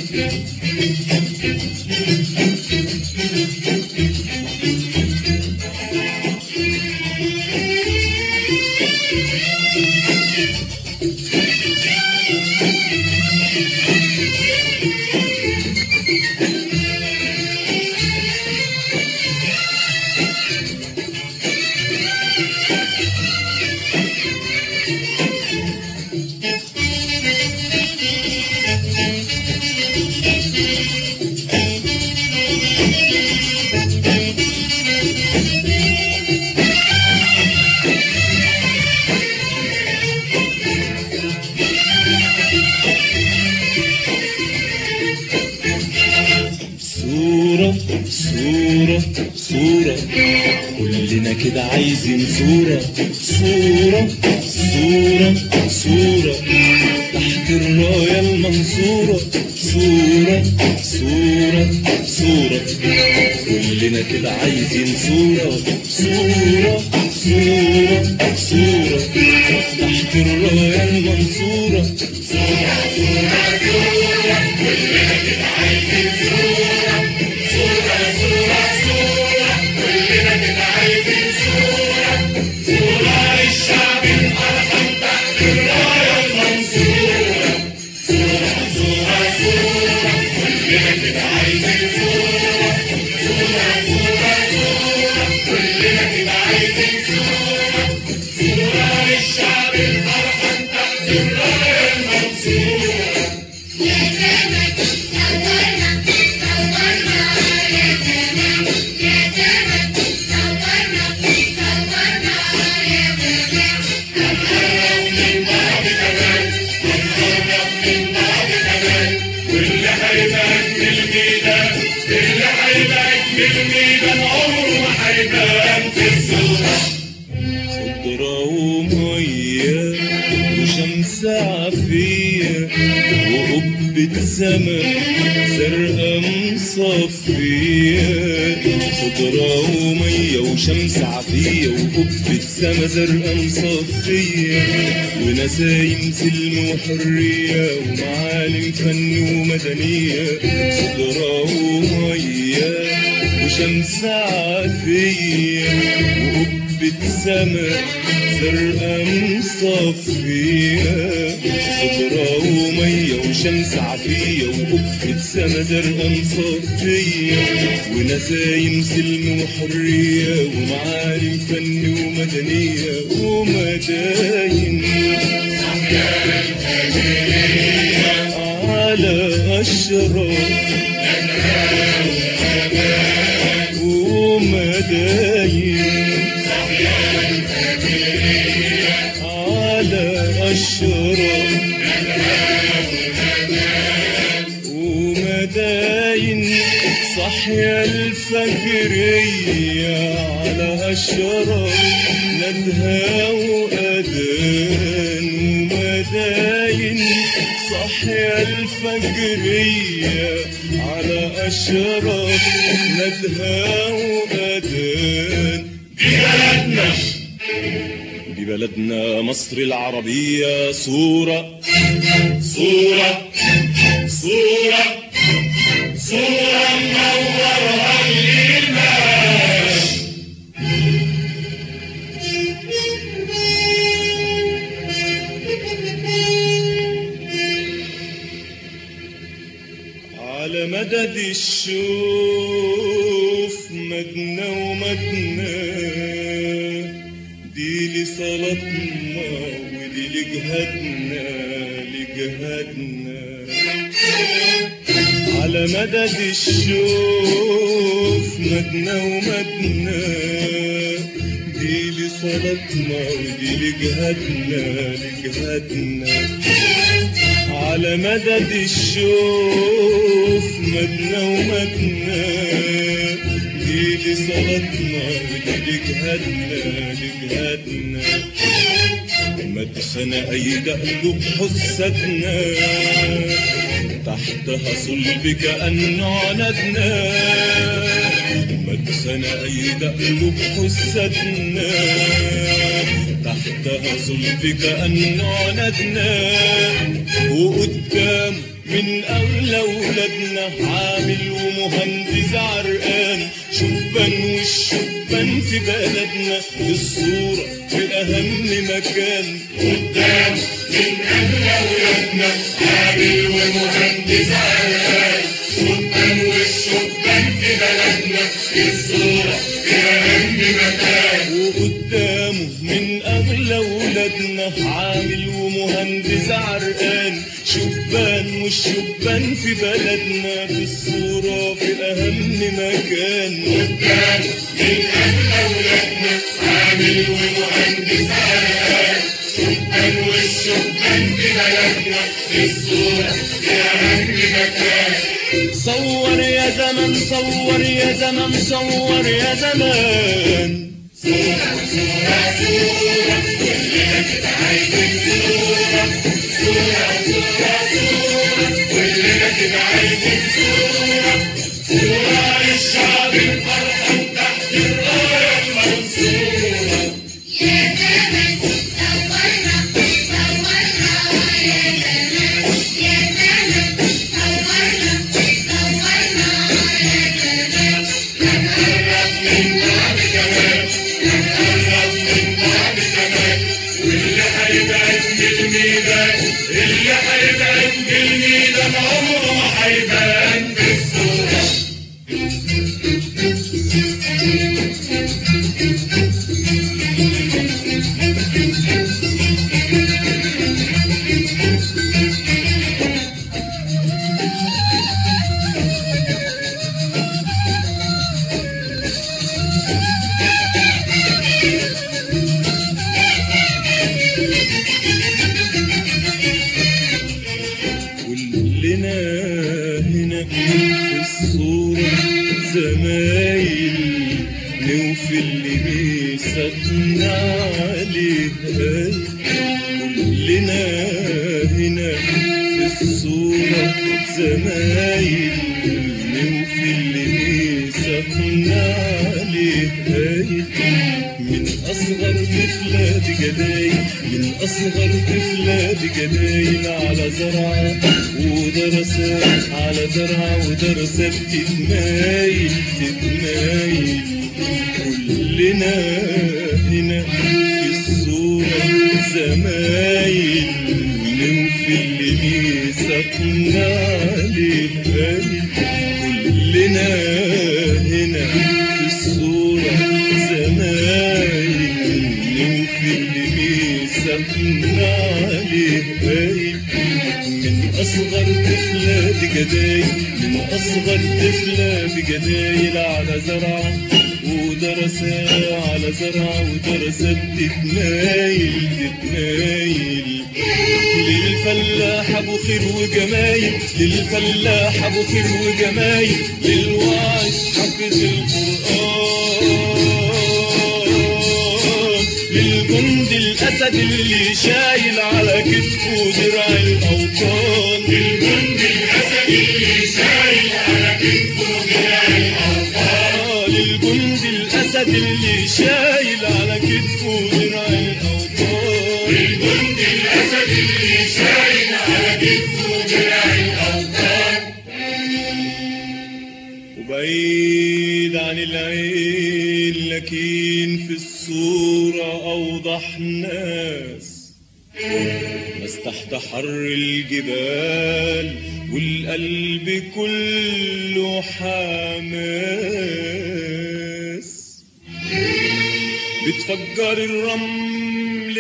صورة صورة صورة كلنا كده عايزين صورة صورة صورة صورة تحت الراية المنصورة صورة صورة صورة كلنا كده عايزين صورة صورة صورة صورة تحت الراية المنصورة واللي هيبقى الميدان اللي هيبقى الميدان عمره ما هيبان في الصورة خضرة ومية وشمس عافية وقبة سما زرقاء مصفية خضرة ومية وشمس عافية وقبة سما زرقاء مصفية ونسايم سلم وحرية ومعالم فن ومدنية خضرة ومية وشمس عافية وقبة سما زرقاء مصفية خضرة ومية وشمس عافية وقبة سما زرقاء مصفية ونسايم سلم وحرية ومعالم فن ومدنية ومداين على أشرار ومداين على أشرار ومداين صحيا الفجرية على أشرار ندهى وأذان ومداين صحيا الفجرية على أشرار ندهى وأذان دي بلدنا دي بلدنا مصر العربية صورة صورة صورة صورة منورها الإيمان على مدد الشوف مدنا ومدنا دي لصلاتنا ودي لجهادنا لجهادنا على مدد الشوف مدنا ومدنا دي لصلاتنا ودي لجهادنا لجهادنا على مدد الشوف مدنا ومدنا دي لصلاتنا ودي لجهادنا لجهادنا مدخن أيد قلوب حسدنا تحتها صلب كأنه عنادنا مدخن أيد قلوب حسدنا تحتها صلب كأنه عنادنا وقدام من أغلى ولادنا عامل ومهندس عرقان شبان والشبان في بلدنا الصورة في أهم مكان قدام من أغلى ولادنا عامل ومهندس عرقان شبان والشبان في بلدنا الصورة في أهم مكان وقدامه من أغلى ولادنا عامل ومهندس عرقان شبان والشبان في بلدنا بالصورة في أهم مكان قدام من أغلى ولادنا عامل ومهندس عرقان شبان والشبان في بلدنا الصورة في أهم مكان صور يا زمن صور يا زمن صور يا زمان صورة صورة صورة كلنا كده عايزين صورة صورة صورة صورة كلنا كده عايزين صورة صورة للشعب الفرحان تحت الراية المنصورة يا زمن صورنا صورنا يا زمن يا زمن صورنا صورنا يا زمن هنقرب من بعض كمان هنقرب من بعض كمان واللي هيبعد من الميدان اللي هيبعد من الميدان عمره ما هيبان في الصورة كلنا هنا في الصورة زمايل نوفي اللي بيسكنا عليها كلنا هنا في الصورة زمايل نوفي اللي بيسكنا عليها من أصغر طفلة بجدايل من أصغر طفلة بجدايل على زرعة ودرسات على زرعة ودرسات تتمايل تتمايل كلنا هنا في الصورة زمايل نوفي اللي بيسكنا عليها كلنا هنا في الصورة زمايل نوفي اللي بيسكنا عليها من أصغر طفلة بجدايل من أصغر طفلة بجدايل على زرعة ودرسة على زرعة ودرسة تتمايل تتمايل للفلاح ابو خير وجمايل للفلاح ابو خير وجمايل للواعظ حافظ القرآن للجند الاسد اللي شايل على كتفه درع الاوطان الجند الأسدي اللي شايل على كتفه درع الأوطان آه، للجند الاسد اللي شايل على كتفه درع الاوطان الجند الأسدي اللي شايل على كتفه درع الأوطان وبعيد عن العين لكن في الصورة أوضح ناس ناس تحت حر الجبال والقلب كله حماس بتفجر الرمل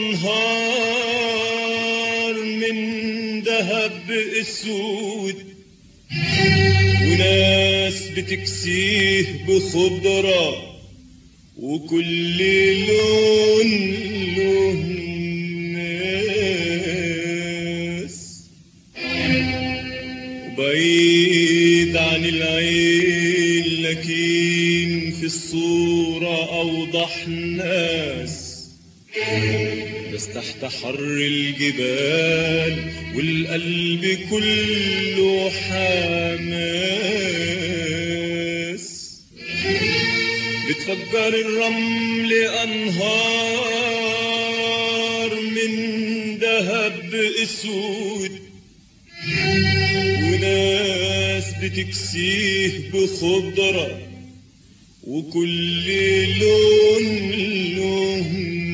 أنهار من ذهب أسود وناس بتكسيه بخضرة وكل لون له ناس وبعيد عن العين لكن في الصورة أوضح ناس بس تحت حر الجبال والقلب كله حماس بتفجر الرمل أنهار من ذهب أسود بتكسيه بخضرة وكل لون له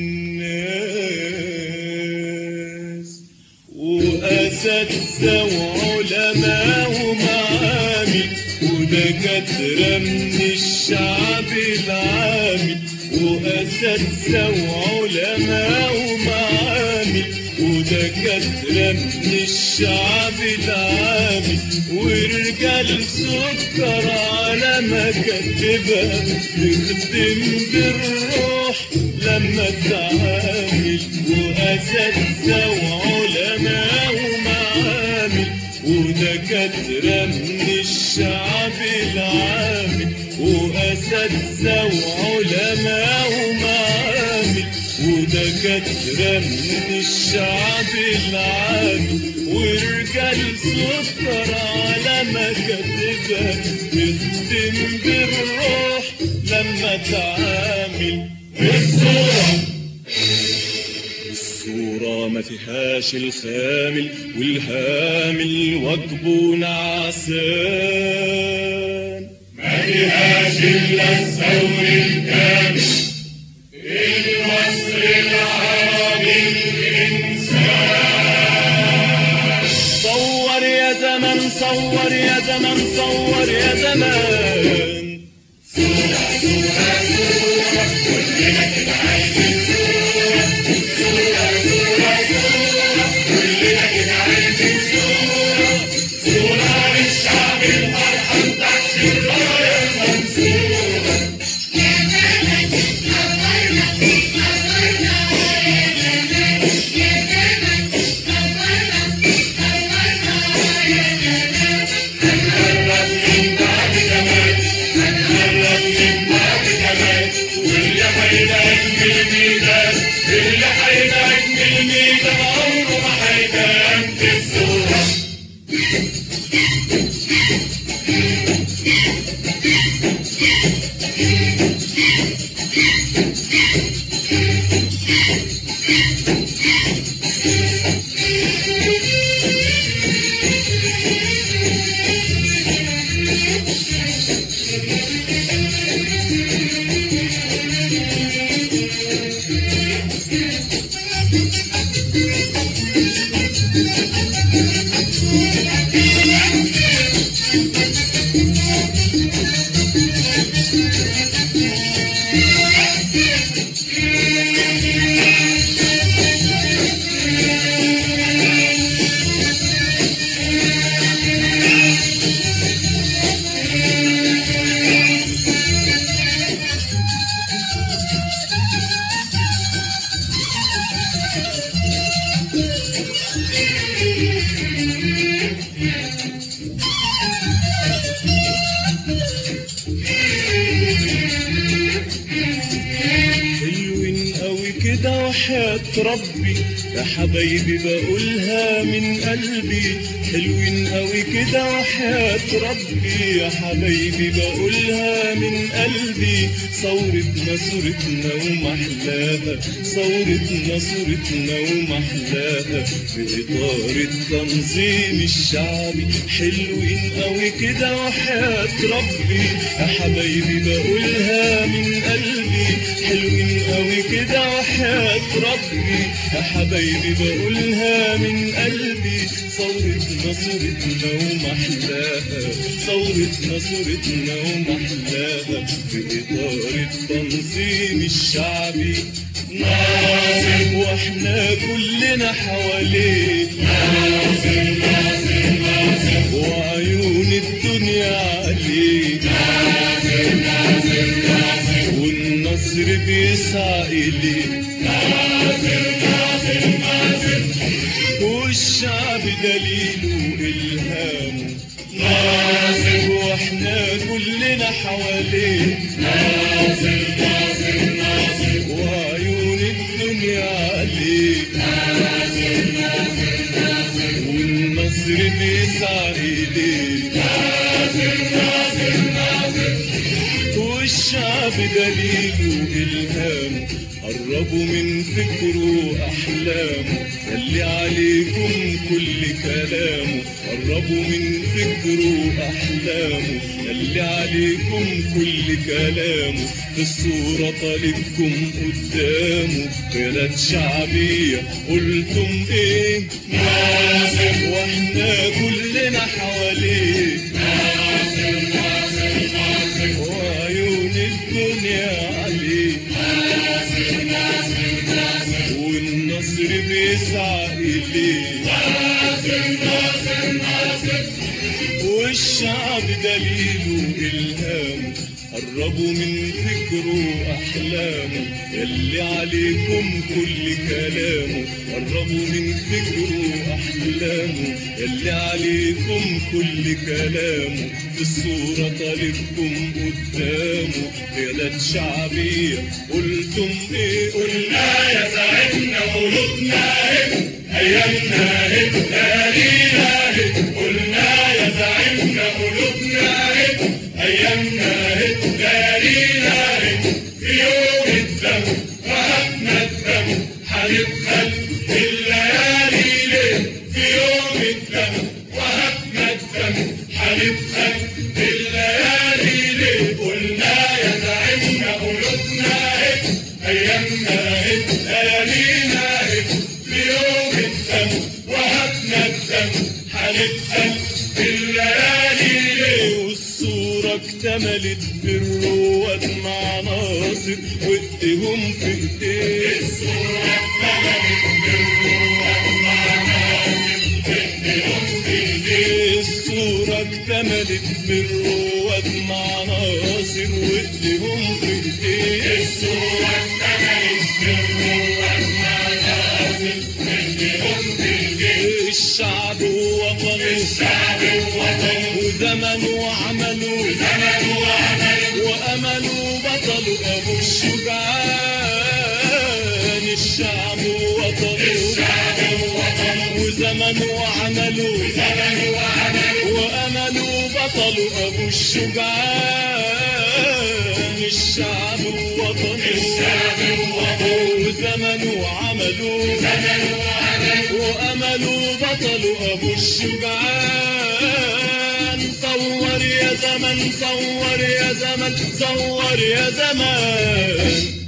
ناس وأساتذة وعلماء ومعامل ودكاترة من الشعب العامي وأساتذة وعلماء ومعامل ودكاترة من الشعب العامي ورجال سكر على مكاتبها تخدم بالروح لما تعامل وأساتذة وعلماء ومعامل ودكاترة من الشعب العامي وأساتذة وعلماء ومعامل ودكاترة من الشعب العامي ورجال سكر على مكاتبها تخدم بالروح لما تعامل الصورة الصورة ما فيهاش الخامل والهامل واجبه نعسان ما فيهاش إلا الثور الكامل المصري العربي الإنسان صور يا زمن صور يا زمن صور يا زمان صورة للشعب الأرحم تحت الراية المنصورة يا زمن صورنا صورنا يا زمن يا زمن صورنا صورنا يا زمن هنقرب من بعد زمان هنقرب من بعد زمان واللي هيبقى ابن الميدان اللي هيبقى ابن الميدان عمره ما هيبان في الصورة حلوين قوي كده وحياة ربي يا حبايبي بقولها من قلبي حلوين قوي كده وحياة ربي يا حبايبي بقولها من قلبي ثورتنا صورتنا ومحلاها ثورتنا صورتنا ومحلاها في إطار التنظيم الشعبي حلوين قوي كده وحياة ربي يا حبايبي بقولها من قلبي حلوين قوي كده وحياة ربي يا حبايبي بقولها من قلبي ثورتنا صورتنا ومحلاها ثورتنا صورتنا ومحلاها في إطار التنظيم الشعبي ناصر واحنا كلنا حواليه وعيون الدنيا عليه والنصر بيسعى إليه والشعب دليله إلهامه ناصر واحنا كلنا حواليه وعيون الدنيا عليه والنصر بيسعى إليه والشعب دليله إلهامه قربوا من فكره وأحلامه اللي عليكم كل كلامه قربوا من فكره أحلامه اللي عليكم كل كلامه في الصورة طالبكم قدامه بلد شعبية قلتم ايه ناصر واحنا كلنا حواليه ناصر ناصر ناصر وعيون الدنيا عليه ناصر ناصر ناصر والنصر بيسعى إليه ناصر ناصر ناصر والشعب دليله إلهامه قربوا من فكره أحلامه يلي عليكم كل كلامه قربوا من فكره أحلامه يلي عليكم كل كلامه في الصورة طالبكم قدامه بلد شعبية قلتم إيه قلنا قلنا يا ساعدنا قلوبنا هب ايامنا هب ليالينا هب قلنا يا ساعدنا قلوبنا هب ايامنا هب ليالينا هب في يوم الدم وهبنا الدم هنبقى الليالي ليه في يوم الدم وهبنا الدم هنبقى الليالي ليه قلنا يا زعيمنا قلوبنا هب ايامنا هب ليالينا هب في يوم الدم وهبنا الدم هنبقى الليالي ليه والصورة اكتملت بالرواد مع ناصر وايديهم في ايديه الصورة اتملت بالروح مع ناصر ايديهم في ايديه الصورة اكتملت بالرواد مع ناصر وايديهم في ايديه الصورة اتملت بالروح مع ناصر ايديهم في ايديه الشعب ووطنه الشعب ووطنه وزمنه وعمله زمن وعمل وأمله بطل أبو الشجعان الشعب ووطنه الشعب ووطنه وزمنه وعمله زمن وعمل وأمله بطل أبو الشجعان الشعب ووطنه الشعب ووطنه وزمنه وعمله زمن وعمل وأمله بطل أبو الشجعان صور يا زمن صور يا زمن صور يا زمان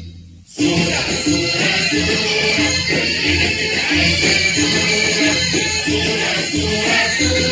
صورة